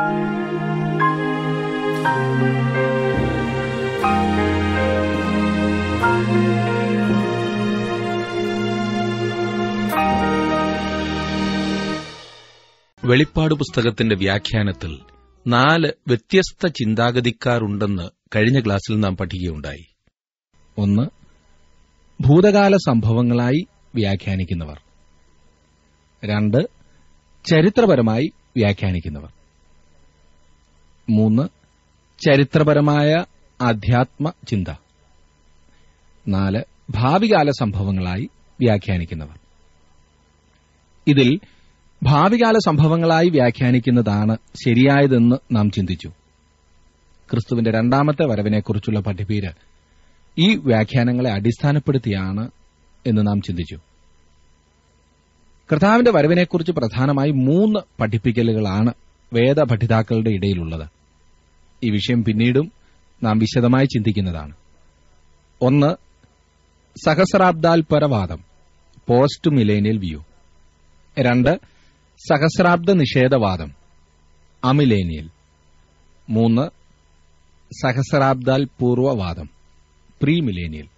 വെളിപ്പാട് പുസ്തകത്തിന്റെ വ്യാഖ്യാനത്തിൽ നാല് വ്യത്യസ്ത ചിന്താഗതിക്കാരുണ്ടെന്ന് കഴിഞ്ഞ ക്ലാസ്സിൽ നാം പഠിക്കുകയുണ്ടായി ഒന്ന് ഭൂതകാല സംഭവങ്ങളായി വ്യാഖ്യാനിക്കുന്നവർ രണ്ട് ചരിത്രപരമായി വ്യാഖ്യാനിക്കുന്നവർ മൂന്ന് ചരിത്രപരമായ അധ്യാത്മ ചിന്ത നാല് ഭാവികാല സംഭവങ്ങളായി വ്യാഖ്യാനിക്കുന്നവർ ഇതിൽ ഭാവികാല സംഭവങ്ങളായി വ്യാഖ്യാനിക്കുന്നതാണ് ശരിയായതെന്ന് നാം ചിന്തിച്ചു ക്രിസ്തുവിന്റെ രണ്ടാമത്തെ വരവിനെക്കുറിച്ചുള്ള പഠിപ്പീര് ഈ വ്യാഖ്യാനങ്ങളെ അടിസ്ഥാനപ്പെടുത്തിയാണ് എന്ന് നാം ചിന്തിച്ചു കർത്താവിന്റെ വരവിനെക്കുറിച്ച് പ്രധാനമായി മൂന്ന് പഠിപ്പിക്കലുകളാണ് വേദപഠിതാക്കളുടെ ഇടയിലുള്ളത് ഈ വിഷയം പിന്നീടും നാം വിശദമായി ചിന്തിക്കുന്നതാണ് ഒന്ന് സഹസ്രാബ്ദാൽപരവാദം പോസ്റ്റ് മിലേനിയൽ വ്യൂ രണ്ട് സഹസ്രാബ്ദ നിഷേധവാദം അമിലേനിയൽ മൂന്ന് സഹസ്രാബ്ദാൽ പൂർവവാദം പ്രീ മിലേനിയൽ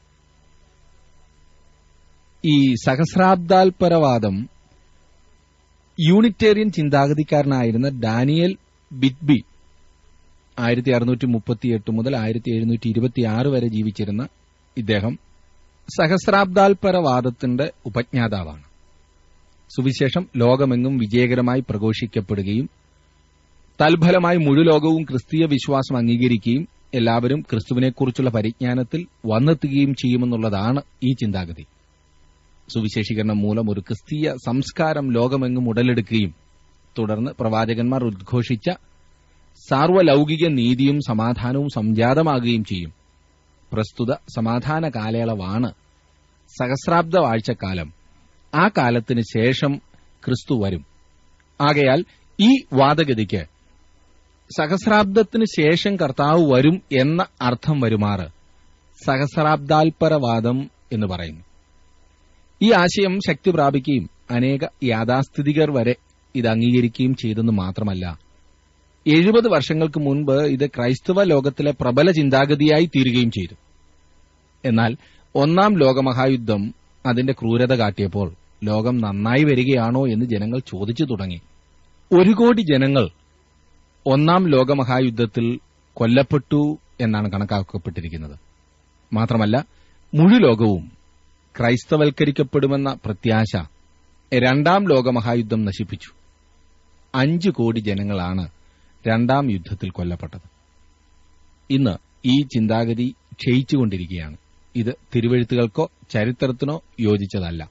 ഈ സഹസ്രാബ്ദാൽപരവാദം യൂണിറ്റേറിയൻ ചിന്താഗതിക്കാരനായിരുന്ന ഡാനിയൽ ബിറ്റ്ബി ആയിരത്തി അറുന്നൂറ്റി മുപ്പത്തിയെട്ട് മുതൽ ആയിരത്തി എഴുന്നൂറ്റി ഇരുപത്തിയാറ് വരെ ജീവിച്ചിരുന്ന ഇദ്ദേഹം സഹസ്രാബ്ദാൽപരവാദത്തിന്റെ ഉപജ്ഞാതാവാണ് സുവിശേഷം ലോകമെങ്ങും വിജയകരമായി പ്രഘോഷിക്കപ്പെടുകയും തൽഫലമായി മുഴുലോകവും ക്രിസ്തീയ വിശ്വാസം അംഗീകരിക്കുകയും എല്ലാവരും ക്രിസ്തുവിനെക്കുറിച്ചുള്ള പരിജ്ഞാനത്തിൽ വന്നെത്തുകയും ചെയ്യുമെന്നുള്ളതാണ് ഈ ചിന്താഗതി സുവിശേഷീകരണം മൂലം ഒരു ക്രിസ്തീയ സംസ്കാരം ലോകമെങ്ങും ഉടലെടുക്കുകയും തുടർന്ന് പ്രവാചകന്മാർ ഉദ്ഘോഷിച്ച സാർവലൌകിക നീതിയും സമാധാനവും സംജാതമാകുകയും ചെയ്യും പ്രസ്തുത സമാധാന കാലയളവാണ് സഹസ്രാബ്ദ വാഴ്ചക്കാലം ആ കാലത്തിന് ശേഷം ക്രിസ്തു വരും ആകയാൽ ഈ വാദഗതിക്ക് സഹസ്രാബ്ദത്തിന് ശേഷം കർത്താവ് വരും എന്ന അർത്ഥം വരുമാറ് സഹസ്രാബ്ദാൽപരവാദം എന്ന് പറയുന്നു ഈ ആശയം ശക്തി പ്രാപിക്കുകയും അനേക യാഥാസ്ഥിതികർ വരെ ഇത് അംഗീകരിക്കുകയും ചെയ്തെന്ന് മാത്രമല്ല എഴുപത് വർഷങ്ങൾക്ക് മുൻപ് ഇത് ക്രൈസ്തവ ലോകത്തിലെ പ്രബല ചിന്താഗതിയായി തീരുകയും ചെയ്തു എന്നാൽ ഒന്നാം ലോകമഹായുദ്ധം അതിന്റെ ക്രൂരത കാട്ടിയപ്പോൾ ലോകം നന്നായി വരികയാണോ എന്ന് ജനങ്ങൾ ചോദിച്ചു തുടങ്ങി ഒരു കോടി ജനങ്ങൾ ഒന്നാം ലോകമഹായുദ്ധത്തിൽ കൊല്ലപ്പെട്ടു എന്നാണ് കണക്കാക്കപ്പെട്ടിരിക്കുന്നത് മാത്രമല്ല മുഴുലോകവും ക്രൈസ്തവൽക്കരിക്കപ്പെടുമെന്ന പ്രത്യാശ രണ്ടാം ലോകമഹായുദ്ധം നശിപ്പിച്ചു അഞ്ചു കോടി ജനങ്ങളാണ് രണ്ടാം യുദ്ധത്തിൽ കൊല്ലപ്പെട്ടത് ഇന്ന് ഈ ചിന്താഗതി ക്ഷയിച്ചുകൊണ്ടിരിക്കുകയാണ് ഇത് തിരുവഴുത്തുകൾക്കോ ചരിത്രത്തിനോ യോജിച്ചതല്ല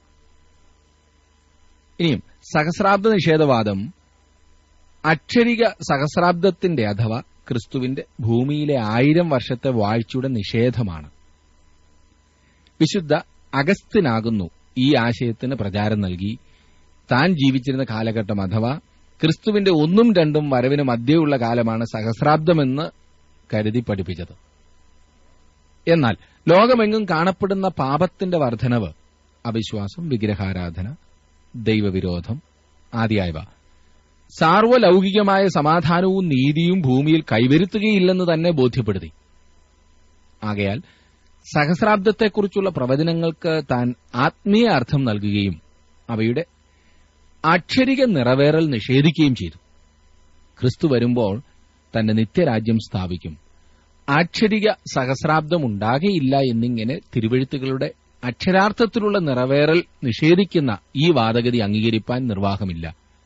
ഇനിയും സഹസ്രാബ്ദ നിഷേധവാദം അക്ഷരിക സഹസ്രാബ്ദത്തിന്റെ അഥവാ ക്രിസ്തുവിന്റെ ഭൂമിയിലെ ആയിരം വർഷത്തെ വാഴ്ചയുടെ നിഷേധമാണ് വിശുദ്ധ അഗസ്തിനാകുന്നു ഈ ആശയത്തിന് പ്രചാരം നൽകി താൻ ജീവിച്ചിരുന്ന കാലഘട്ടം അഥവാ ക്രിസ്തുവിന്റെ ഒന്നും രണ്ടും വരവിന് മധ്യയുള്ള കാലമാണ് സഹസ്രാബ്ദമെന്ന് കരുതി പഠിപ്പിച്ചത് എന്നാൽ ലോകമെങ്ങും കാണപ്പെടുന്ന പാപത്തിന്റെ വർധനവ് അവിശ്വാസം വിഗ്രഹാരാധന ദൈവവിരോധം ആദിയായവ സാർവലൗകികമായ സമാധാനവും നീതിയും ഭൂമിയിൽ കൈവരുത്തുകയില്ലെന്ന് തന്നെ ബോധ്യപ്പെടുത്തി ആകയാൽ സഹസ്രാബ്ദത്തെക്കുറിച്ചുള്ള പ്രവചനങ്ങൾക്ക് താൻ ആത്മീയ അർത്ഥം നൽകുകയും അവയുടെ അക്ഷരിക നിറവേറൽ നിഷേധിക്കുകയും ചെയ്തു ക്രിസ്തു വരുമ്പോൾ തന്റെ നിത്യരാജ്യം സ്ഥാപിക്കും അക്ഷരിക സഹസ്രാബ്ദം ഉണ്ടാകയില്ല എന്നിങ്ങനെ തിരുവഴുത്തുകളുടെ അക്ഷരാർത്ഥത്തിലുള്ള നിറവേറൽ നിഷേധിക്കുന്ന ഈ വാദഗതി അംഗീകരിപ്പാൻ നിർവാഹമില്ല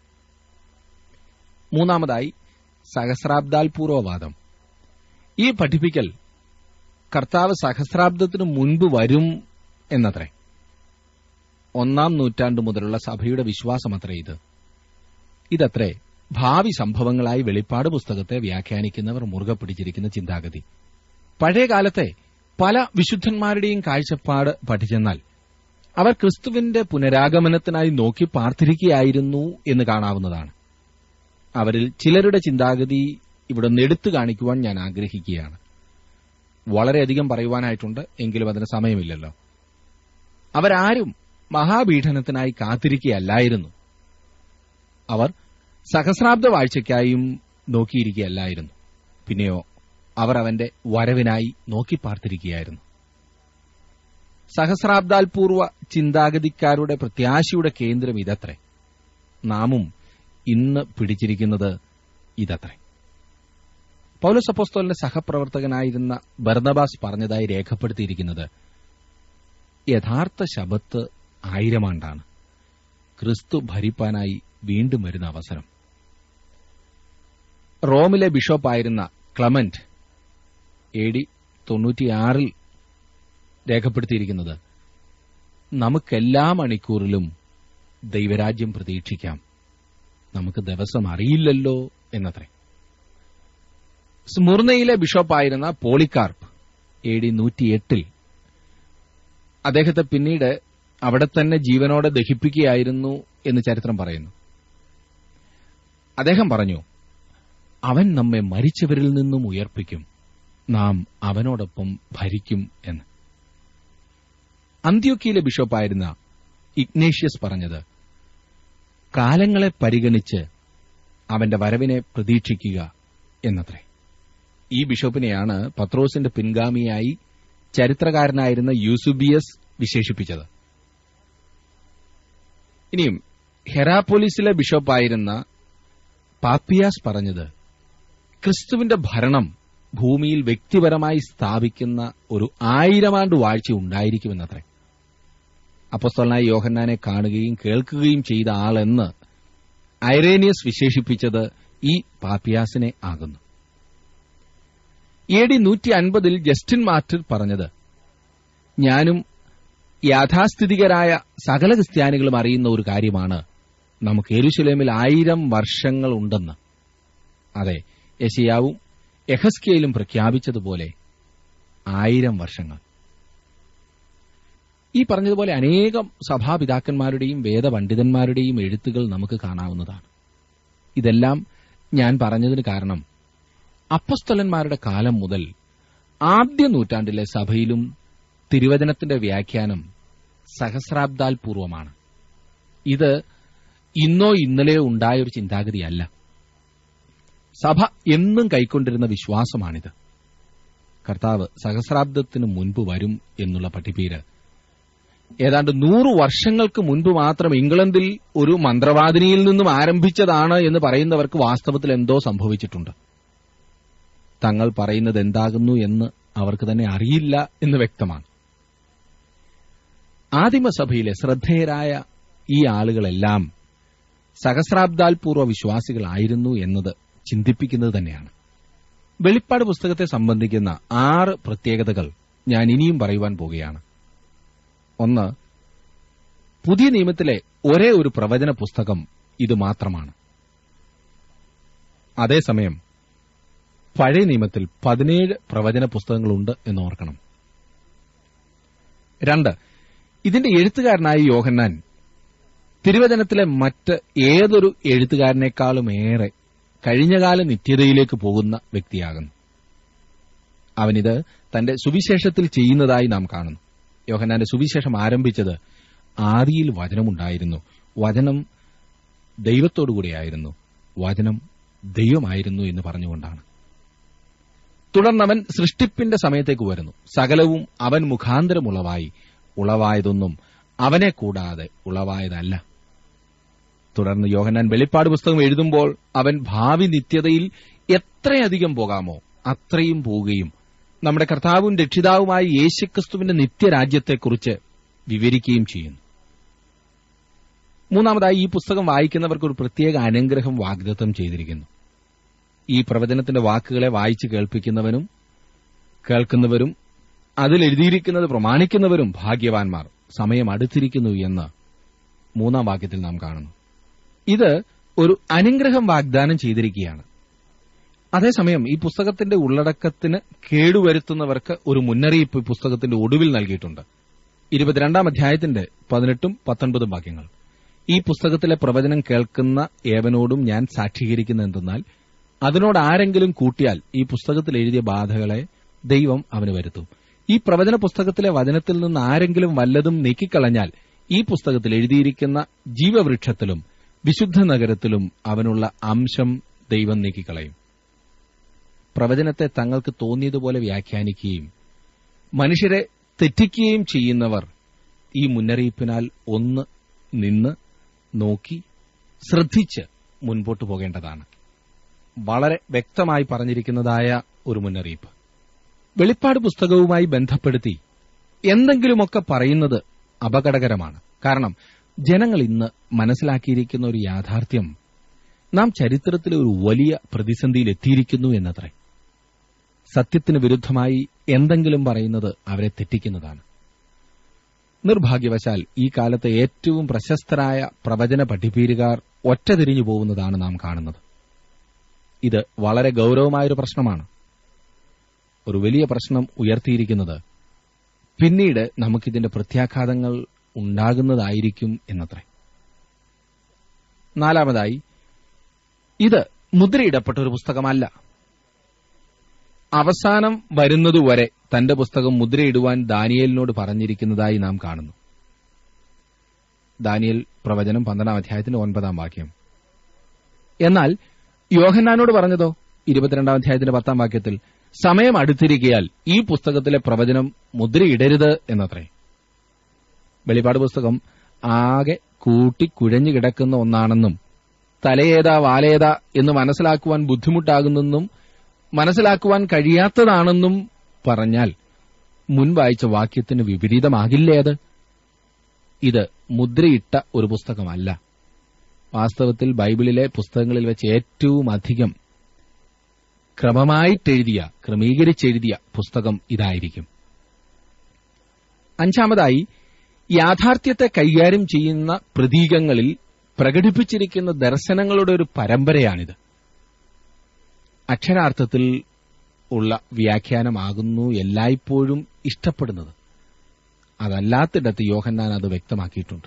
മൂന്നാമതായി സഹസ്രാബ്ദാൽപൂർവവാദം ഈ പഠിപ്പിക്കൽ കർത്താവ് സഹസ്രാബ്ദത്തിനു മുൻപ് വരും എന്നത്രേ ഒന്നാം നൂറ്റാണ്ടു മുതലുള്ള സഭയുടെ വിശ്വാസമത്രേ ഇത് ഇതത്രേ ഭാവി സംഭവങ്ങളായി വെളിപ്പാട് പുസ്തകത്തെ വ്യാഖ്യാനിക്കുന്നവർ മുറുകെ പിടിച്ചിരിക്കുന്ന ചിന്താഗതി പഴയകാലത്തെ പല വിശുദ്ധന്മാരുടെയും കാഴ്ചപ്പാട് പഠിച്ചെന്നാൽ അവർ ക്രിസ്തുവിന്റെ പുനരാഗമനത്തിനായി നോക്കി പാർത്തിരിക്കുകയായിരുന്നു എന്ന് കാണാവുന്നതാണ് അവരിൽ ചിലരുടെ ചിന്താഗതി ഇവിടെ എടുത്തു കാണിക്കുവാൻ ഞാൻ ആഗ്രഹിക്കുകയാണ് വളരെയധികം പറയുവാനായിട്ടുണ്ട് എങ്കിലും അതിന് സമയമില്ലല്ലോ അവരാരും മഹാപീഠനത്തിനായി കാത്തിരിക്കുകയല്ലായിരുന്നു അവർ സഹസ്രാബ്ദ വാഴ്ചയ്ക്കായും നോക്കിയിരിക്കുകയല്ലായിരുന്നു പിന്നെയോ അവർ അവന്റെ വരവിനായി നോക്കിപ്പാർത്തിരിക്കുകയായിരുന്നു സഹസ്രാബ്ദാൽ പൂർവ്വ ചിന്താഗതിക്കാരുടെ പ്രത്യാശയുടെ കേന്ദ്രം ഇതത്രേ നാമും ഇന്ന് പിടിച്ചിരിക്കുന്നത് ഇതത്രേ പൗലോസ് അപ്പോസ്തോലിന്റെ സഹപ്രവർത്തകനായിരുന്ന ബർണബാസ് പറഞ്ഞതായി രേഖപ്പെടുത്തിയിരിക്കുന്നത് യഥാർത്ഥ ശബത്ത് ആയിരമാണ്ടാണ് ക്രിസ്തു ഭരിപ്പാനായി വീണ്ടും വരുന്ന അവസരം റോമിലെ ബിഷപ്പായിരുന്ന ക്ലമന്റ് എ ഡി തൊണ്ണൂറ്റിയാറിൽ രേഖപ്പെടുത്തിയിരിക്കുന്നത് നമുക്കെല്ലാ മണിക്കൂറിലും ദൈവരാജ്യം പ്രതീക്ഷിക്കാം നമുക്ക് ദിവസം അറിയില്ലല്ലോ എന്നത്രേ സ്മുർണയിലെ ബിഷപ്പായിരുന്ന പോളികാർപ്പ് എ ഡി നൂറ്റിയെട്ടിൽ അദ്ദേഹത്തെ പിന്നീട് അവിടെ തന്നെ ജീവനോടെ ദഹിപ്പിക്കുകയായിരുന്നു എന്ന് ചരിത്രം പറയുന്നു അദ്ദേഹം പറഞ്ഞു അവൻ നമ്മെ മരിച്ചവരിൽ നിന്നും ഉയർപ്പിക്കും നാം അവനോടൊപ്പം ഭരിക്കും എന്ന് അന്ത്യോക്കിയിലെ ബിഷപ്പായിരുന്ന ഇഗ്നേഷ്യസ് പറഞ്ഞത് കാലങ്ങളെ പരിഗണിച്ച് അവന്റെ വരവിനെ പ്രതീക്ഷിക്കുക എന്നത്രേ ഈ ബിഷപ്പിനെയാണ് പത്രോസിന്റെ പിൻഗാമിയായി ചരിത്രകാരനായിരുന്ന യൂസുബിയസ് വിശേഷിപ്പിച്ചത് ഇനിയും ഹെറാപോലിസിലെ ബിഷപ്പായിരുന്ന പാപ്പിയാസ് പറഞ്ഞത് ക്രിസ്തുവിന്റെ ഭരണം ഭൂമിയിൽ വ്യക്തിപരമായി സ്ഥാപിക്കുന്ന ഒരു ആയിരമാണ്ട് വാഴ്ച ഉണ്ടായിരിക്കുമെന്നത്രേ അപ്പസ്തലനായ യോഹന്നാനെ കാണുകയും കേൾക്കുകയും ചെയ്ത ആളെന്ന് ഐറേനിയസ് വിശേഷിപ്പിച്ചത് ഈ പാപ്പിയാസിനെ ആകുന്നു എ ഡി നൂറ്റി അൻപതിൽ ജസ്റ്റിൻ മാർട്ടിർ പറഞ്ഞത് ഞാനും യാഥാസ്ഥിതികരായ സകല ക്രിസ്ത്യാനികളും അറിയുന്ന ഒരു കാര്യമാണ് നമുക്ക് എരുശലേമിൽ ആയിരം വർഷങ്ങൾ ഉണ്ടെന്ന് അതെ യശയാവും യഹസ്കേലും പ്രഖ്യാപിച്ചതുപോലെ ആയിരം വർഷങ്ങൾ ഈ പറഞ്ഞതുപോലെ അനേകം സഭാപിതാക്കന്മാരുടെയും വേദപണ്ഡിതന്മാരുടെയും എഴുത്തുകൾ നമുക്ക് കാണാവുന്നതാണ് ഇതെല്ലാം ഞാൻ പറഞ്ഞതിന് കാരണം അപ്പസ്തലന്മാരുടെ കാലം മുതൽ ആദ്യ നൂറ്റാണ്ടിലെ സഭയിലും തിരുവചനത്തിന്റെ വ്യാഖ്യാനം സഹസ്രാബ്ദാൽ പൂർവമാണ് ഇത് ഇന്നോ ഇന്നലെയോ ഉണ്ടായ ഒരു ചിന്താഗതിയല്ല സഭ എന്നും കൈക്കൊണ്ടിരുന്ന വിശ്വാസമാണിത് കർത്താവ് സഹസ്രാബ്ദത്തിന് മുൻപ് വരും എന്നുള്ള പഠിപ്പീര് ഏതാണ്ട് നൂറു വർഷങ്ങൾക്ക് മുൻപ് മാത്രം ഇംഗ്ലണ്ടിൽ ഒരു മന്ത്രവാദിനിയിൽ നിന്നും ആരംഭിച്ചതാണ് എന്ന് പറയുന്നവർക്ക് വാസ്തവത്തിൽ എന്തോ സംഭവിച്ചിട്ടുണ്ട് തങ്ങൾ പറയുന്നത് എന്താകുന്നു എന്ന് അവർക്ക് തന്നെ അറിയില്ല എന്ന് വ്യക്തമാണ് ആദിമസഭയിലെ ശ്രദ്ധേയരായ ഈ ആളുകളെല്ലാം സഹസ്രാബ്ദാൽ പൂർവ്വ വിശ്വാസികളായിരുന്നു എന്നത് ചിന്തിപ്പിക്കുന്നത് തന്നെയാണ് വെളിപ്പാട് പുസ്തകത്തെ സംബന്ധിക്കുന്ന ആറ് പ്രത്യേകതകൾ ഞാൻ ഇനിയും പറയുവാൻ പോകുകയാണ് ഒന്ന് പുതിയ നിയമത്തിലെ ഒരേ ഒരു പ്രവചന പുസ്തകം ഇത് മാത്രമാണ് അതേസമയം പഴയ നിയമത്തിൽ പതിനേഴ് പ്രവചന പുസ്തകങ്ങളുണ്ട് എന്നോർക്കണം രണ്ട് ഇതിന്റെ എഴുത്തുകാരനായ യോഹന്നാൻ തിരുവചനത്തിലെ മറ്റ് ഏതൊരു എഴുത്തുകാരനേക്കാളും ഏറെ കഴിഞ്ഞകാല നിത്യതയിലേക്ക് പോകുന്ന വ്യക്തിയാകുന്നു അവനിത് തന്റെ സുവിശേഷത്തിൽ ചെയ്യുന്നതായി നാം കാണുന്നു യോഹന്നാന്റെ സുവിശേഷം ആരംഭിച്ചത് ആദിയിൽ വചനമുണ്ടായിരുന്നു വചനം ദൈവത്തോടുകൂടിയായിരുന്നു വചനം ദൈവമായിരുന്നു എന്ന് പറഞ്ഞുകൊണ്ടാണ് തുടർന്നവൻ സൃഷ്ടിപ്പിന്റെ സമയത്തേക്ക് വരുന്നു സകലവും അവൻ മുഖാന്തരം ഉളവായി ഉളവായതൊന്നും അവനെ കൂടാതെ ഉളവായതല്ല തുടർന്ന് യോഹന്നാൻ വെളിപ്പാട് പുസ്തകം എഴുതുമ്പോൾ അവൻ ഭാവി നിത്യതയിൽ എത്രയധികം പോകാമോ അത്രയും പോവുകയും നമ്മുടെ കർത്താവും രക്ഷിതാവുമായ യേശുക്രിസ്തുവിന്റെ നിത്യരാജ്യത്തെക്കുറിച്ച് വിവരിക്കുകയും ചെയ്യുന്നു മൂന്നാമതായി ഈ പുസ്തകം വായിക്കുന്നവർക്ക് ഒരു പ്രത്യേക അനുഗ്രഹം വാഗ്ദത്തം ചെയ്തിരിക്കുന്നു ഈ പ്രവചനത്തിന്റെ വാക്കുകളെ വായിച്ചു കേൾപ്പിക്കുന്നവനും കേൾക്കുന്നവരും അതിൽ എഴുതിയിരിക്കുന്നത് പ്രമാണിക്കുന്നവരും ഭാഗ്യവാന്മാർ സമയം അടുത്തിരിക്കുന്നു എന്ന് മൂന്നാം വാക്യത്തിൽ നാം കാണുന്നു ഇത് ഒരു അനുഗ്രഹം വാഗ്ദാനം ചെയ്തിരിക്കുകയാണ് അതേസമയം ഈ പുസ്തകത്തിന്റെ ഉള്ളടക്കത്തിന് കേടുവരുത്തുന്നവർക്ക് ഒരു മുന്നറിയിപ്പ് ഈ പുസ്തകത്തിന്റെ ഒടുവിൽ നൽകിയിട്ടുണ്ട് ഇരുപത്തിരണ്ടാം അധ്യായത്തിന്റെ പതിനെട്ടും പത്തൊൻപതും വാക്യങ്ങൾ ഈ പുസ്തകത്തിലെ പ്രവചനം കേൾക്കുന്ന ഏവനോടും ഞാൻ സാക്ഷീകരിക്കുന്ന എന്തെന്നാൽ അതിനോട് ആരെങ്കിലും കൂട്ടിയാൽ ഈ പുസ്തകത്തിൽ എഴുതിയ ബാധകളെ ദൈവം അവന് വരുത്തും ഈ പ്രവചന പുസ്തകത്തിലെ വചനത്തിൽ നിന്ന് ആരെങ്കിലും വല്ലതും നീക്കിക്കളഞ്ഞാൽ ഈ പുസ്തകത്തിൽ എഴുതിയിരിക്കുന്ന ജീവവൃക്ഷത്തിലും വിശുദ്ധ നഗരത്തിലും അവനുള്ള അംശം ദൈവം നീക്കിക്കളയും പ്രവചനത്തെ തങ്ങൾക്ക് തോന്നിയതുപോലെ വ്യാഖ്യാനിക്കുകയും മനുഷ്യരെ തെറ്റിക്കുകയും ചെയ്യുന്നവർ ഈ മുന്നറിയിപ്പിനാൽ ഒന്ന് നിന്ന് നോക്കി ശ്രദ്ധിച്ച് മുൻപോട്ടു പോകേണ്ടതാണ് വളരെ വ്യക്തമായി പറഞ്ഞിരിക്കുന്നതായ ഒരു മുന്നറിയിപ്പ് വെളിപ്പാട് പുസ്തകവുമായി ബന്ധപ്പെടുത്തി എന്തെങ്കിലുമൊക്കെ പറയുന്നത് അപകടകരമാണ് കാരണം ജനങ്ങൾ ഇന്ന് മനസ്സിലാക്കിയിരിക്കുന്ന ഒരു യാഥാർത്ഥ്യം നാം ചരിത്രത്തിലെ ഒരു വലിയ പ്രതിസന്ധിയിൽ എത്തിയിരിക്കുന്നു എന്നത്രേ സത്യത്തിന് വിരുദ്ധമായി എന്തെങ്കിലും പറയുന്നത് അവരെ തെറ്റിക്കുന്നതാണ് നിർഭാഗ്യവശാൽ ഈ കാലത്തെ ഏറ്റവും പ്രശസ്തരായ പ്രവചന പഠിപ്പീരുകാർ ഒറ്റതിരിഞ്ഞു പോകുന്നതാണ് നാം കാണുന്നത് ഇത് വളരെ ഗൌരവമായൊരു പ്രശ്നമാണ് ഒരു വലിയ പ്രശ്നം ഉയർത്തിയിരിക്കുന്നത് പിന്നീട് നമുക്കിതിന്റെ പ്രത്യാഘാതങ്ങൾ ഉണ്ടാകുന്നതായിരിക്കും എന്നത്രേ നാലാമതായി ഇത് മുദ്രയിടപ്പെട്ട ഒരു പുസ്തകമല്ല അവസാനം വരുന്നതുവരെ തന്റെ പുസ്തകം മുദ്രയിടുവാൻ ദാനിയേലിനോട് പറഞ്ഞിരിക്കുന്നതായി നാം കാണുന്നു ദാനിയേൽ പ്രവചനം പന്ത്രണ്ടാം അധ്യായത്തിന്റെ ഒൻപതാം വാക്യം എന്നാൽ യോഹന്നാനോട് പറഞ്ഞതോ ഇരുപത്തിരണ്ടാം അധ്യായത്തിന്റെ പത്താം വാക്യത്തിൽ സമയം അടുത്തിരിക്കയാൽ ഈ പുസ്തകത്തിലെ പ്രവചനം മുദ്രയിടരുത് എന്നത്രേ വെളിപാട് പുസ്തകം ആകെ കൂട്ടി കുഴഞ്ഞു കിടക്കുന്ന ഒന്നാണെന്നും തലയേതാ വാലേതാ എന്ന് മനസ്സിലാക്കുവാൻ ബുദ്ധിമുട്ടാകുന്നെന്നും മനസ്സിലാക്കുവാൻ കഴിയാത്തതാണെന്നും പറഞ്ഞാൽ മുൻ വായിച്ച വാക്യത്തിന് വിപരീതമാകില്ലേ അത് ഇത് മുദ്രയിട്ട ഒരു പുസ്തകമല്ല വാസ്തവത്തിൽ ബൈബിളിലെ പുസ്തകങ്ങളിൽ വെച്ച് ഏറ്റവും അധികം ക്രമമായിട്ടെഴുതിയ ക്രമീകരിച്ചെഴുതിയ പുസ്തകം ഇതായിരിക്കും അഞ്ചാമതായി യാഥാർത്ഥ്യത്തെ കൈകാര്യം ചെയ്യുന്ന പ്രതീകങ്ങളിൽ പ്രകടിപ്പിച്ചിരിക്കുന്ന ദർശനങ്ങളുടെ ഒരു പരമ്പരയാണിത് അക്ഷരാർത്ഥത്തിൽ ഉള്ള വ്യാഖ്യാനമാകുന്നു എല്ലായ്പ്പോഴും ഇഷ്ടപ്പെടുന്നത് അതല്ലാത്തിടത്ത് യോഹന്നാൻ അത് വ്യക്തമാക്കിയിട്ടുണ്ട്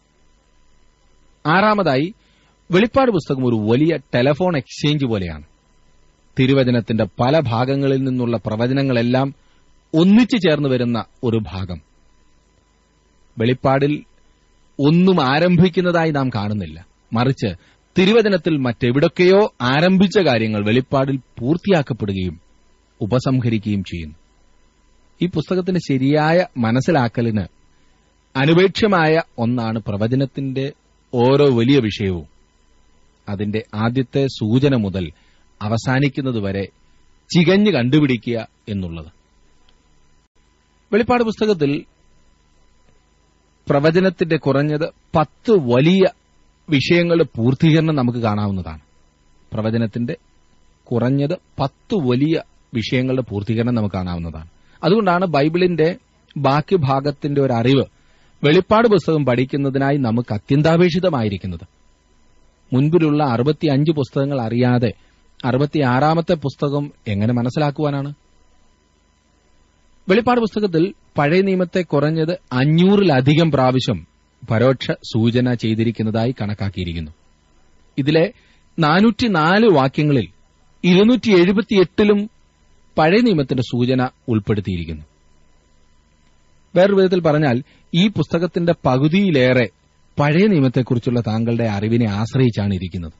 ആറാമതായി വെളിപ്പാട് പുസ്തകം ഒരു വലിയ ടെലഫോൺ എക്സ്ചേഞ്ച് പോലെയാണ് തിരുവചനത്തിന്റെ പല ഭാഗങ്ങളിൽ നിന്നുള്ള പ്രവചനങ്ങളെല്ലാം ഒന്നിച്ചു ചേർന്ന് വരുന്ന ഒരു ഭാഗം വെളിപ്പാടിൽ ഒന്നും ആരംഭിക്കുന്നതായി നാം കാണുന്നില്ല മറിച്ച് തിരുവചനത്തിൽ മറ്റെവിടൊക്കെയോ ആരംഭിച്ച കാര്യങ്ങൾ വെളിപ്പാടിൽ പൂർത്തിയാക്കപ്പെടുകയും ഉപസംഹരിക്കുകയും ചെയ്യുന്നു ഈ പുസ്തകത്തിന്റെ ശരിയായ മനസ്സിലാക്കലിന് അനുപേക്ഷ്യമായ ഒന്നാണ് പ്രവചനത്തിന്റെ ഓരോ വലിയ വിഷയവും അതിന്റെ ആദ്യത്തെ സൂചന മുതൽ അവസാനിക്കുന്നതുവരെ ചികഞ്ഞു കണ്ടുപിടിക്കുക എന്നുള്ളത് വെളിപ്പാട് പുസ്തകത്തിൽ പ്രവചനത്തിന്റെ കുറഞ്ഞത് പത്ത് വലിയ വിഷയങ്ങളുടെ പൂർത്തീകരണം നമുക്ക് കാണാവുന്നതാണ് പ്രവചനത്തിന്റെ കുറഞ്ഞത് പത്ത് വലിയ വിഷയങ്ങളുടെ പൂർത്തീകരണം നമുക്ക് കാണാവുന്നതാണ് അതുകൊണ്ടാണ് ബൈബിളിന്റെ ബാക്കി ഭാഗത്തിന്റെ ഒരു അറിവ് വെളിപ്പാട് പുസ്തകം പഠിക്കുന്നതിനായി നമുക്ക് അത്യന്താപേക്ഷിതമായിരിക്കുന്നത് മുൻപിലുള്ള അറുപത്തിയഞ്ച് പുസ്തകങ്ങൾ അറിയാതെ അറുപത്തിയാറാമത്തെ പുസ്തകം എങ്ങനെ മനസ്സിലാക്കുവാനാണ് വെളിപ്പാട് പുസ്തകത്തിൽ പഴയ നിയമത്തെ കുറഞ്ഞത് അഞ്ഞൂറിലധികം പ്രാവശ്യം പരോക്ഷ സൂചന ചെയ്തിരിക്കുന്നതായി കണക്കാക്കിയിരിക്കുന്നു ഇതിലെ നാനൂറ്റിനാല് വാക്യങ്ങളിൽ ഇരുന്നൂറ്റി എഴുപത്തിയെട്ടിലും പഴയ നിയമത്തിന്റെ സൂചന ഉൾപ്പെടുത്തിയിരിക്കുന്നു വേറൊരു വിധത്തിൽ പറഞ്ഞാൽ ഈ പുസ്തകത്തിന്റെ പകുതിയിലേറെ പഴയ നിയമത്തെക്കുറിച്ചുള്ള താങ്കളുടെ അറിവിനെ ആശ്രയിച്ചാണ് ഇരിക്കുന്നത്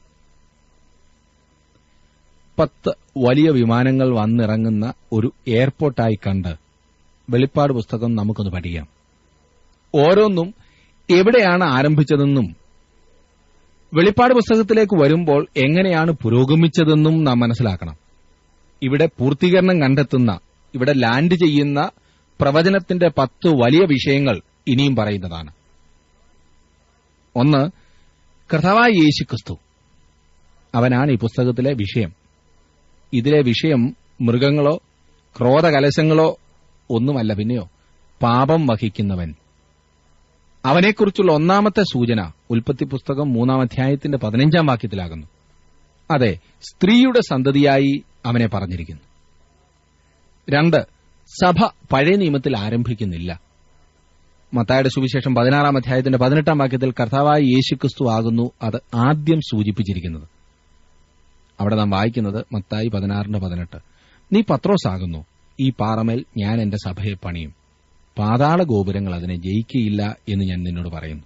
പത്ത് വലിയ വിമാനങ്ങൾ വന്നിറങ്ങുന്ന ഒരു എയർപോർട്ടായി കണ്ട് വെളിപ്പാട് പുസ്തകം നമുക്കൊന്ന് പഠിക്കാം ഓരോന്നും എവിടെയാണ് ആരംഭിച്ചതെന്നും വെളിപ്പാട് പുസ്തകത്തിലേക്ക് വരുമ്പോൾ എങ്ങനെയാണ് പുരോഗമിച്ചതെന്നും നാം മനസ്സിലാക്കണം ഇവിടെ പൂർത്തീകരണം കണ്ടെത്തുന്ന ഇവിടെ ലാൻഡ് ചെയ്യുന്ന പ്രവചനത്തിന്റെ പത്ത് വലിയ വിഷയങ്ങൾ ഇനിയും പറയുന്നതാണ് ഒന്ന് കർത്താവായ യേശു ക്രിസ്തു അവനാണ് ഈ പുസ്തകത്തിലെ വിഷയം ഇതിലെ വിഷയം മൃഗങ്ങളോ ക്രോധകലശങ്ങളോ ഒന്നുമല്ല പിന്നെയോ പാപം വഹിക്കുന്നവൻ അവനെക്കുറിച്ചുള്ള ഒന്നാമത്തെ സൂചന ഉൽപ്പത്തി പുസ്തകം മൂന്നാം അധ്യായത്തിന്റെ പതിനഞ്ചാം വാക്യത്തിലാകുന്നു അതെ സ്ത്രീയുടെ സന്തതിയായി അവനെ പറഞ്ഞിരിക്കുന്നു രണ്ട് സഭ പഴയ നിയമത്തിൽ ആരംഭിക്കുന്നില്ല മത്തായുടെ സുവിശേഷം പതിനാറാം അധ്യായത്തിന്റെ പതിനെട്ടാം വാക്യത്തിൽ കർത്താവായ യേശുക്രിസ്തു ആകുന്നു അത് ആദ്യം സൂചിപ്പിച്ചിരിക്കുന്നത് അവിടെ നാം വായിക്കുന്നത് മത്തായി പതിനാറിന്റെ പതിനെട്ട് നീ പത്രോസ് ആകുന്നു ഈ പാറമേൽ ഞാൻ എന്റെ സഭയെ പണിയും പാതാള ഗോപുരങ്ങൾ അതിനെ ജയിക്കയില്ല എന്ന് ഞാൻ നിന്നോട് പറയുന്നു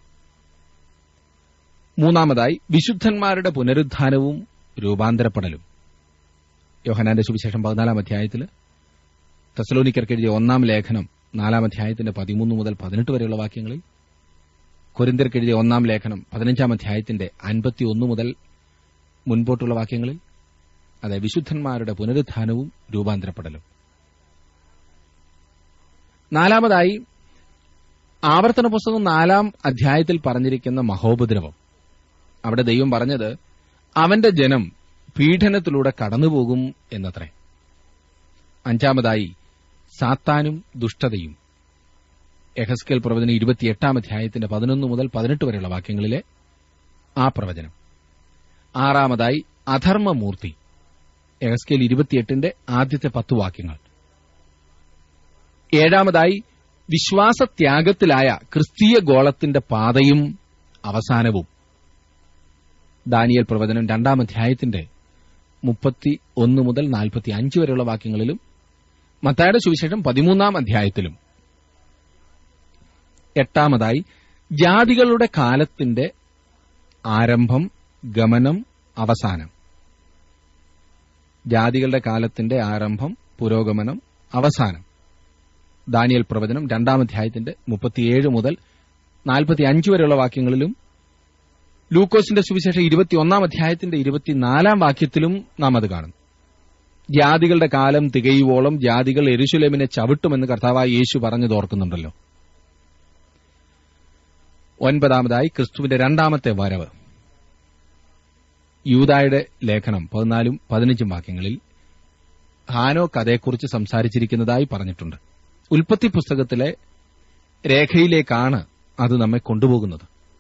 മൂന്നാമതായി വിശുദ്ധന്മാരുടെ പുനരുദ്ധാനവും രൂപാന്തരപ്പെടലും യോഹനാന്റെ സുവിശേഷം പതിനാലാം അധ്യായത്തിൽ തെസലോനിക്കർക്ക് എഴുതിയ ഒന്നാം ലേഖനം നാലാം അധ്യായത്തിന്റെ പതിമൂന്ന് മുതൽ പതിനെട്ട് വരെയുള്ള വാക്യങ്ങളിൽ കൊരിന്തിർക്ക് എഴുതിയ ഒന്നാം ലേഖനം പതിനഞ്ചാം അധ്യായത്തിന്റെ അൻപത്തിയൊന്ന് മുതൽ മുൻപോട്ടുള്ള വാക്യങ്ങളിൽ അതെ വിശുദ്ധന്മാരുടെ പുനരുത്ഥാനവും രൂപാന്തരപ്പെടലും നാലാമതായി ആവർത്തന പുസ്തകം നാലാം അധ്യായത്തിൽ പറഞ്ഞിരിക്കുന്ന മഹോപദ്രവം അവിടെ ദൈവം പറഞ്ഞത് അവന്റെ ജനം പീഡനത്തിലൂടെ കടന്നുപോകും എന്നത്രേ അഞ്ചാമതായി സാത്താനും ദുഷ്ടതയും എഹസ്കേൽ പ്രവചനം ഇരുപത്തിയെട്ടാം അധ്യായത്തിന്റെ പതിനൊന്ന് മുതൽ പതിനെട്ട് വരെയുള്ള വാക്യങ്ങളിലെ ആ പ്രവചനം ആറാമതായി അധർമ്മമൂർത്തി എഹസ്കേൽ ഇരുപത്തിയെട്ടിന്റെ ആദ്യത്തെ പത്ത് വാക്യങ്ങൾ ഏഴാമതായി വിശ്വാസത്യാഗത്തിലായ ക്രിസ്തീയ ഗോളത്തിന്റെ പാതയും അവസാനവും ദാനിയൽ പ്രവചനം രണ്ടാം അധ്യായത്തിന്റെ മുപ്പത്തി ഒന്ന് മുതൽ നാൽപ്പത്തി അഞ്ച് വരെയുള്ള വാക്യങ്ങളിലും മത്തായുടെ സുവിശേഷം പതിമൂന്നാം അധ്യായത്തിലും എട്ടാമതായി ജാതികളുടെ കാലത്തിന്റെ ആരംഭം ഗമനം അവസാനം ജാതികളുടെ കാലത്തിന്റെ ആരംഭം പുരോഗമനം അവസാനം ദാനിയൽ പ്രവചനം രണ്ടാം അധ്യായത്തിന്റെ മുപ്പത്തിയേഴ് മുതൽ നാൽപ്പത്തിയഞ്ച് വരെയുള്ള വാക്യങ്ങളിലും ലൂക്കോസിന്റെ സുവിശേഷം ഇരുപത്തിയൊന്നാം അധ്യായത്തിന്റെ ഇരുപത്തിനാലാം വാക്യത്തിലും നാം അത് കാണുന്നു ജാതികളുടെ കാലം തികയുവോളം ജാതികൾ എരുശുലേമിനെ ചവിട്ടുമെന്ന് കർത്താവായ യേശു പറഞ്ഞത് ഓർക്കുന്നുണ്ടല്ലോ ഒൻപതാമതായി ക്രിസ്തുവിന്റെ രണ്ടാമത്തെ വരവ് യൂതായുടെ ലേഖനം പതിനാലും പതിനഞ്ചും വാക്യങ്ങളിൽ ഹാനോക്ക് അതേക്കുറിച്ച് സംസാരിച്ചിരിക്കുന്നതായി പറഞ്ഞിട്ടുണ്ട് ഉൽപ്പത്തി പുസ്തകത്തിലെ രേഖയിലേക്കാണ് അത് നമ്മെ കൊണ്ടുപോകുന്നത്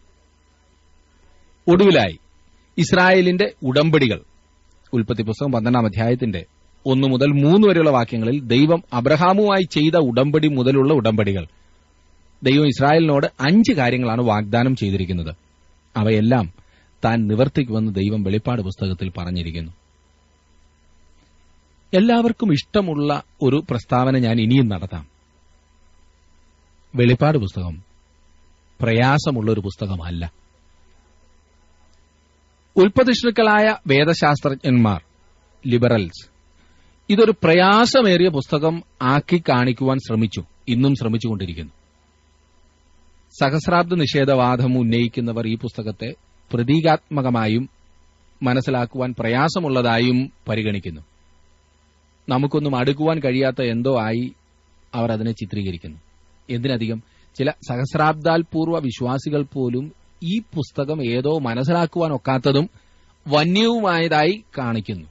ഒടുവിലായി ഇസ്രായേലിന്റെ ഉടമ്പടികൾ ഉൽപ്പത്തി പുസ്തകം പന്ത്രണ്ടാം അധ്യായത്തിന്റെ ഒന്നു മുതൽ മൂന്ന് വരെയുള്ള വാക്യങ്ങളിൽ ദൈവം അബ്രഹാമുമായി ചെയ്ത ഉടമ്പടി മുതലുള്ള ഉടമ്പടികൾ ദൈവം ഇസ്രായേലിനോട് അഞ്ച് കാര്യങ്ങളാണ് വാഗ്ദാനം ചെയ്തിരിക്കുന്നത് അവയെല്ലാം താൻ നിവർത്തിക്കുമെന്ന് ദൈവം വെളിപ്പാട് പുസ്തകത്തിൽ പറഞ്ഞിരിക്കുന്നു എല്ലാവർക്കും ഇഷ്ടമുള്ള ഒരു പ്രസ്താവന ഞാൻ ഇനിയും നടത്താം വെളിപ്പാട് പുസ്തകം പ്രയാസമുള്ള ഒരു പുസ്തകമല്ല ഉൽപ്പതിഷ്ണുക്കളായ വേദശാസ്ത്രജ്ഞന്മാർ ലിബറൽസ് ഇതൊരു പ്രയാസമേറിയ പുസ്തകം ആക്കി കാണിക്കുവാൻ ശ്രമിച്ചു ഇന്നും ശ്രമിച്ചുകൊണ്ടിരിക്കുന്നു സഹസ്രാബ്ദ നിഷേധവാദം ഉന്നയിക്കുന്നവർ ഈ പുസ്തകത്തെ പ്രതീകാത്മകമായും മനസ്സിലാക്കുവാൻ പ്രയാസമുള്ളതായും പരിഗണിക്കുന്നു നമുക്കൊന്നും അടുക്കുവാൻ കഴിയാത്ത എന്തോ ആയി അവർ അതിനെ ചിത്രീകരിക്കുന്നു എന്തിനധികം ചില സഹസ്രാബ്ദാൽപൂർവ്വ വിശ്വാസികൾ പോലും ഈ പുസ്തകം ഏതോ മനസ്സിലാക്കുവാൻ ഒക്കാത്തതും വന്യവുമായതായി കാണിക്കുന്നു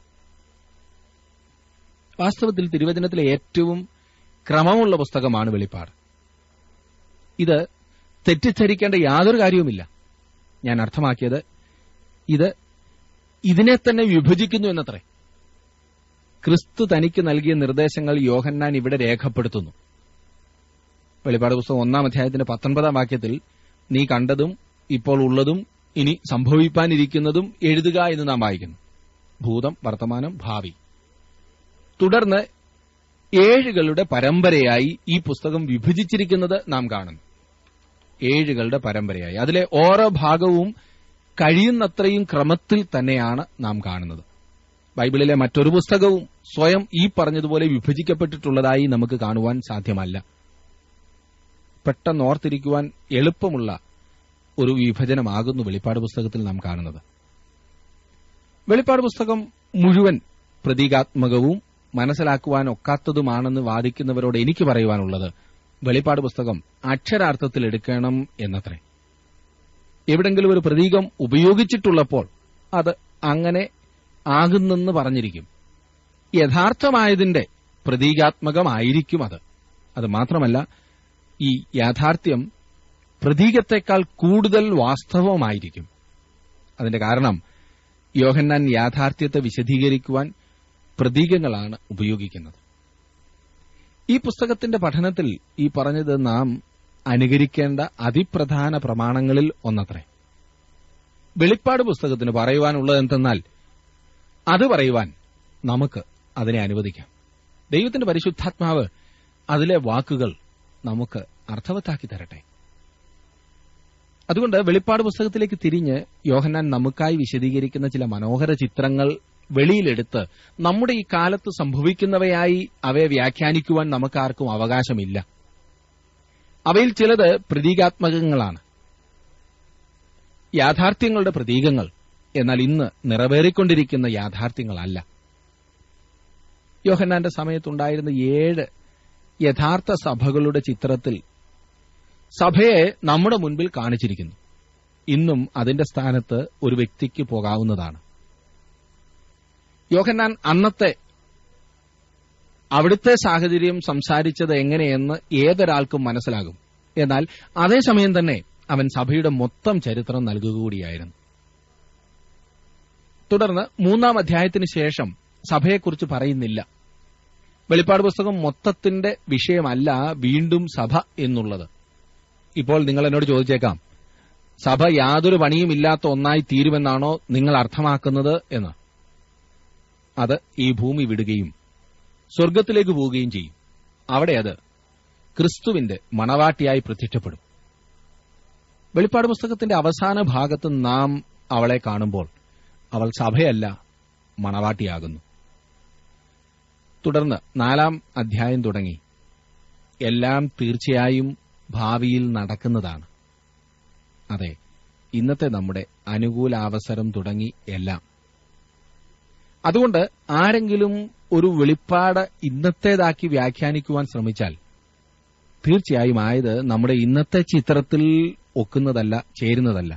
വാസ്തവത്തിൽ തിരുവചനത്തിലെ ഏറ്റവും ക്രമമുള്ള പുസ്തകമാണ് വെളിപ്പാട് ഇത് തെറ്റിദ്ധരിക്കേണ്ട യാതൊരു കാര്യവുമില്ല ഞാൻ അർത്ഥമാക്കിയത് ഇത് ഇതിനെ തന്നെ വിഭജിക്കുന്നു എന്നത്രേ ക്രിസ്തു തനിക്ക് നൽകിയ നിർദ്ദേശങ്ങൾ യോഹന്നാൻ ഇവിടെ രേഖപ്പെടുത്തുന്നു വെളിപ്പാട് പുസ്തകം ഒന്നാം അധ്യായത്തിന്റെ പത്തൊൻപതാം വാക്യത്തിൽ നീ കണ്ടതും ഇപ്പോൾ ഉള്ളതും ഇനി സംഭവിപ്പാനിരിക്കുന്നതും എഴുതുക എന്ന് നാം വായിക്കുന്നു ഭൂതം വർത്തമാനം ഭാവി തുടർന്ന് ഏഴുകളുടെ പരമ്പരയായി ഈ പുസ്തകം വിഭജിച്ചിരിക്കുന്നത് നാം കാണുന്നു ഏഴുകളുടെ പരമ്പരയായി അതിലെ ഓരോ ഭാഗവും കഴിയുന്നത്രയും ക്രമത്തിൽ തന്നെയാണ് നാം കാണുന്നത് ബൈബിളിലെ മറ്റൊരു പുസ്തകവും സ്വയം ഈ പറഞ്ഞതുപോലെ വിഭജിക്കപ്പെട്ടിട്ടുള്ളതായി നമുക്ക് കാണുവാൻ സാധ്യമല്ല പെട്ടെന്ന് ഓർത്തിരിക്കുവാൻ എളുപ്പമുള്ള ഒരു വിഭജനമാകുന്നു വെളിപ്പാട് പുസ്തകത്തിൽ നാം കാണുന്നത് വെളിപ്പാട് പുസ്തകം മുഴുവൻ പ്രതീകാത്മകവും മനസ്സിലാക്കുവാൻ ഒക്കാത്തതുമാണെന്ന് വാദിക്കുന്നവരോട് എനിക്ക് പറയുവാനുള്ളത് വെളിപ്പാട് പുസ്തകം അക്ഷരാർത്ഥത്തിൽ എടുക്കണം എന്നത്രേ എവിടെങ്കിലും ഒരു പ്രതീകം ഉപയോഗിച്ചിട്ടുള്ളപ്പോൾ അത് അങ്ങനെ ആകുന്നെന്ന് പറഞ്ഞിരിക്കും യഥാർത്ഥമായതിന്റെ പ്രതീകാത്മകമായിരിക്കും അത് അത് മാത്രമല്ല ഈ യാഥാർത്ഥ്യം പ്രതീകത്തെക്കാൾ കൂടുതൽ വാസ്തവമായിരിക്കും അതിന്റെ കാരണം യോഹന്നാൻ യാഥാർത്ഥ്യത്തെ വിശദീകരിക്കുവാൻ പ്രതീകങ്ങളാണ് ഉപയോഗിക്കുന്നത് ഈ പുസ്തകത്തിന്റെ പഠനത്തിൽ ഈ പറഞ്ഞത് നാം അനുകരിക്കേണ്ട അതിപ്രധാന പ്രമാണങ്ങളിൽ ഒന്നത്രേ വെളിപ്പാട് പുസ്തകത്തിന് പറയുവാനുള്ളത് എന്തെന്നാൽ അത് പറയുവാൻ നമുക്ക് അതിനെ അനുവദിക്കാം ദൈവത്തിന്റെ പരിശുദ്ധാത്മാവ് അതിലെ വാക്കുകൾ നമുക്ക് അർത്ഥവത്താക്കി തരട്ടെ അതുകൊണ്ട് വെളിപ്പാട് പുസ്തകത്തിലേക്ക് തിരിഞ്ഞ് യോഹന്നാൻ നമുക്കായി വിശദീകരിക്കുന്ന ചില മനോഹര ചിത്രങ്ങൾ വെളിയിലെടുത്ത് നമ്മുടെ ഈ കാലത്ത് സംഭവിക്കുന്നവയായി അവയെ വ്യാഖ്യാനിക്കുവാൻ നമുക്കാർക്കും അവകാശമില്ല അവയിൽ ചിലത് പ്രതീകാത്മകങ്ങളാണ് യാഥാർത്ഥ്യങ്ങളുടെ പ്രതീകങ്ങൾ എന്നാൽ ഇന്ന് നിറവേറിക്കൊണ്ടിരിക്കുന്ന യാഥാർത്ഥ്യങ്ങളല്ല യോഹന്നാന്റെ സമയത്തുണ്ടായിരുന്ന ഏഴ് യഥാർത്ഥ സഭകളുടെ ചിത്രത്തിൽ സഭയെ നമ്മുടെ മുൻപിൽ കാണിച്ചിരിക്കുന്നു ഇന്നും അതിന്റെ സ്ഥാനത്ത് ഒരു വ്യക്തിക്ക് പോകാവുന്നതാണ് യോഹന്നാൻ അന്നത്തെ അവിടുത്തെ സാഹചര്യം സംസാരിച്ചത് എങ്ങനെയെന്ന് ഏതൊരാൾക്കും മനസ്സിലാകും എന്നാൽ അതേസമയം തന്നെ അവൻ സഭയുടെ മൊത്തം ചരിത്രം നൽകുക കൂടിയായിരുന്നു തുടർന്ന് മൂന്നാം അധ്യായത്തിന് ശേഷം സഭയെക്കുറിച്ച് പറയുന്നില്ല വെളിപ്പാട് പുസ്തകം മൊത്തത്തിന്റെ വിഷയമല്ല വീണ്ടും സഭ എന്നുള്ളത് ഇപ്പോൾ നിങ്ങൾ എന്നോട് ചോദിച്ചേക്കാം സഭ യാതൊരു പണിയുമില്ലാത്ത ഒന്നായി തീരുമെന്നാണോ നിങ്ങൾ അർത്ഥമാക്കുന്നത് എന്ന് അത് ഈ ഭൂമി വിടുകയും സ്വർഗത്തിലേക്ക് പോവുകയും ചെയ്യും അവിടെ അത് ക്രിസ്തുവിന്റെ മണവാട്ടിയായി പ്രത്യക്ഷപ്പെടും വെളിപ്പാട് പുസ്തകത്തിന്റെ അവസാന ഭാഗത്ത് നാം അവളെ കാണുമ്പോൾ അവൾ സഭയല്ല മണവാട്ടിയാകുന്നു തുടർന്ന് നാലാം അധ്യായം തുടങ്ങി എല്ലാം തീർച്ചയായും ഭാവിയിൽ നടക്കുന്നതാണ് അതെ ഇന്നത്തെ നമ്മുടെ അനുകൂലാവസരം തുടങ്ങി എല്ലാം അതുകൊണ്ട് ആരെങ്കിലും ഒരു വെളിപ്പാട് ഇന്നത്തേതാക്കി വ്യാഖ്യാനിക്കുവാൻ ശ്രമിച്ചാൽ തീർച്ചയായും ആയത് നമ്മുടെ ഇന്നത്തെ ചിത്രത്തിൽ ഒക്കുന്നതല്ല ചേരുന്നതല്ല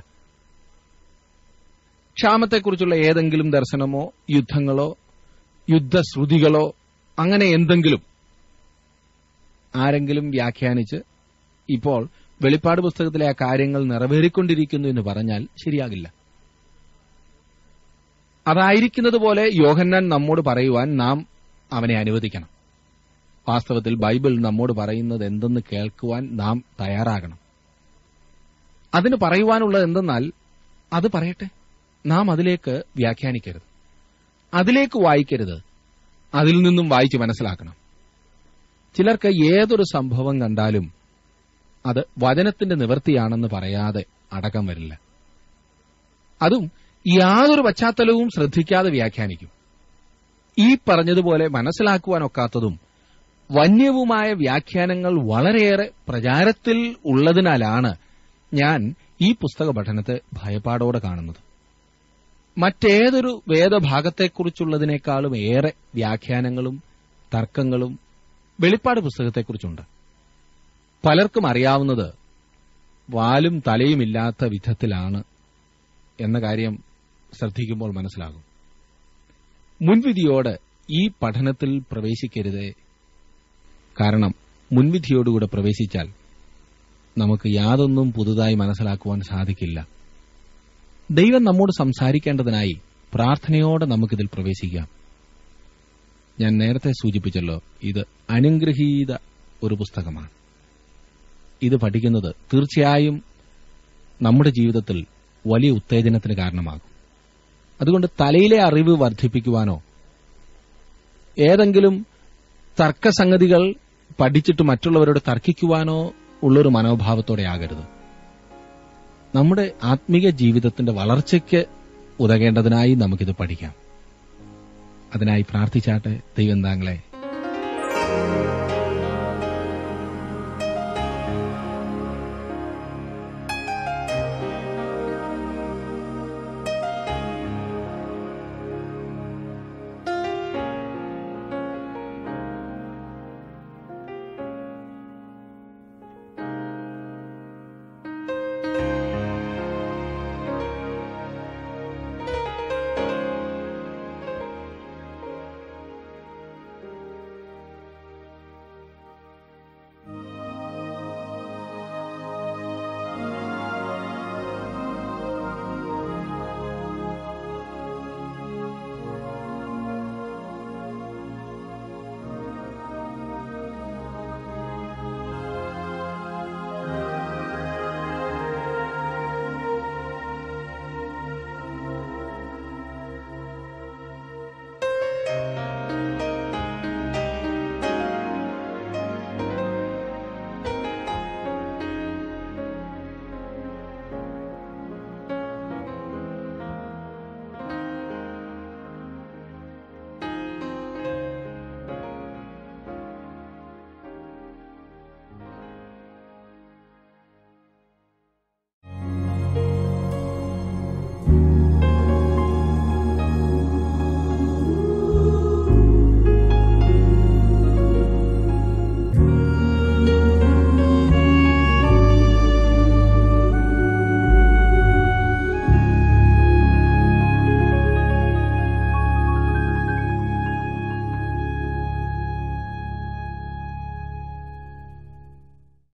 ക്ഷാമത്തെക്കുറിച്ചുള്ള ഏതെങ്കിലും ദർശനമോ യുദ്ധങ്ങളോ യുദ്ധശ്രുതികളോ അങ്ങനെ എന്തെങ്കിലും ആരെങ്കിലും വ്യാഖ്യാനിച്ച് ഇപ്പോൾ വെളിപ്പാട് പുസ്തകത്തിലെ ആ കാര്യങ്ങൾ നിറവേറിക്കൊണ്ടിരിക്കുന്നു എന്ന് പറഞ്ഞാൽ ശരിയാകില്ല അതായിരിക്കുന്നത് പോലെ യോഹന്നാൻ നമ്മോട് പറയുവാൻ നാം അവനെ അനുവദിക്കണം വാസ്തവത്തിൽ ബൈബിൾ നമ്മോട് പറയുന്നത് എന്തെന്ന് കേൾക്കുവാൻ നാം തയ്യാറാകണം അതിന് പറയുവാനുള്ളത് എന്തെന്നാൽ അത് പറയട്ടെ നാം അതിലേക്ക് വ്യാഖ്യാനിക്കരുത് അതിലേക്ക് വായിക്കരുത് അതിൽ നിന്നും വായിച്ച് മനസ്സിലാക്കണം ചിലർക്ക് ഏതൊരു സംഭവം കണ്ടാലും അത് വചനത്തിന്റെ നിവൃത്തിയാണെന്ന് പറയാതെ അടക്കം വരില്ല അതും യാതൊരു പശ്ചാത്തലവും ശ്രദ്ധിക്കാതെ വ്യാഖ്യാനിക്കും ഈ പറഞ്ഞതുപോലെ മനസ്സിലാക്കുവാനൊക്കാത്തതും വന്യവുമായ വ്യാഖ്യാനങ്ങൾ വളരെയേറെ പ്രചാരത്തിൽ ഉള്ളതിനാലാണ് ഞാൻ ഈ പുസ്തക പഠനത്തെ ഭയപ്പാടോടെ കാണുന്നത് മറ്റേതൊരു വേദഭാഗത്തെക്കുറിച്ചുള്ളതിനേക്കാളും ഏറെ വ്യാഖ്യാനങ്ങളും തർക്കങ്ങളും വെളിപ്പാട് പുസ്തകത്തെക്കുറിച്ചുണ്ട് പലർക്കും അറിയാവുന്നത് വാലും തലയുമില്ലാത്ത വിധത്തിലാണ് എന്ന കാര്യം ശ്രദ്ധിക്കുമ്പോൾ മനസ്സിലാകും മുൻവിധിയോട് ഈ പഠനത്തിൽ പ്രവേശിക്കരുതേ കാരണം മുൻവിധിയോടുകൂടെ പ്രവേശിച്ചാൽ നമുക്ക് യാതൊന്നും പുതുതായി മനസ്സിലാക്കുവാൻ സാധിക്കില്ല ദൈവം നമ്മോട് സംസാരിക്കേണ്ടതിനായി പ്രാർത്ഥനയോടെ നമുക്കിതിൽ പ്രവേശിക്കാം ഞാൻ നേരത്തെ സൂചിപ്പിച്ചല്ലോ ഇത് അനുഗ്രഹീത ഒരു പുസ്തകമാണ് ഇത് പഠിക്കുന്നത് തീർച്ചയായും നമ്മുടെ ജീവിതത്തിൽ വലിയ ഉത്തേജനത്തിന് കാരണമാകും അതുകൊണ്ട് തലയിലെ അറിവ് വർദ്ധിപ്പിക്കുവാനോ ഏതെങ്കിലും തർക്കസംഗതികൾ പഠിച്ചിട്ട് മറ്റുള്ളവരോട് തർക്കിക്കുവാനോ ഉള്ളൊരു മനോഭാവത്തോടെ ആകരുത് നമ്മുടെ ആത്മീക ജീവിതത്തിന്റെ വളർച്ചയ്ക്ക് ഉതകേണ്ടതിനായി നമുക്കിത് പഠിക്കാം അതിനായി പ്രാർത്ഥിച്ചാട്ടെ ദൈവം താങ്കളെ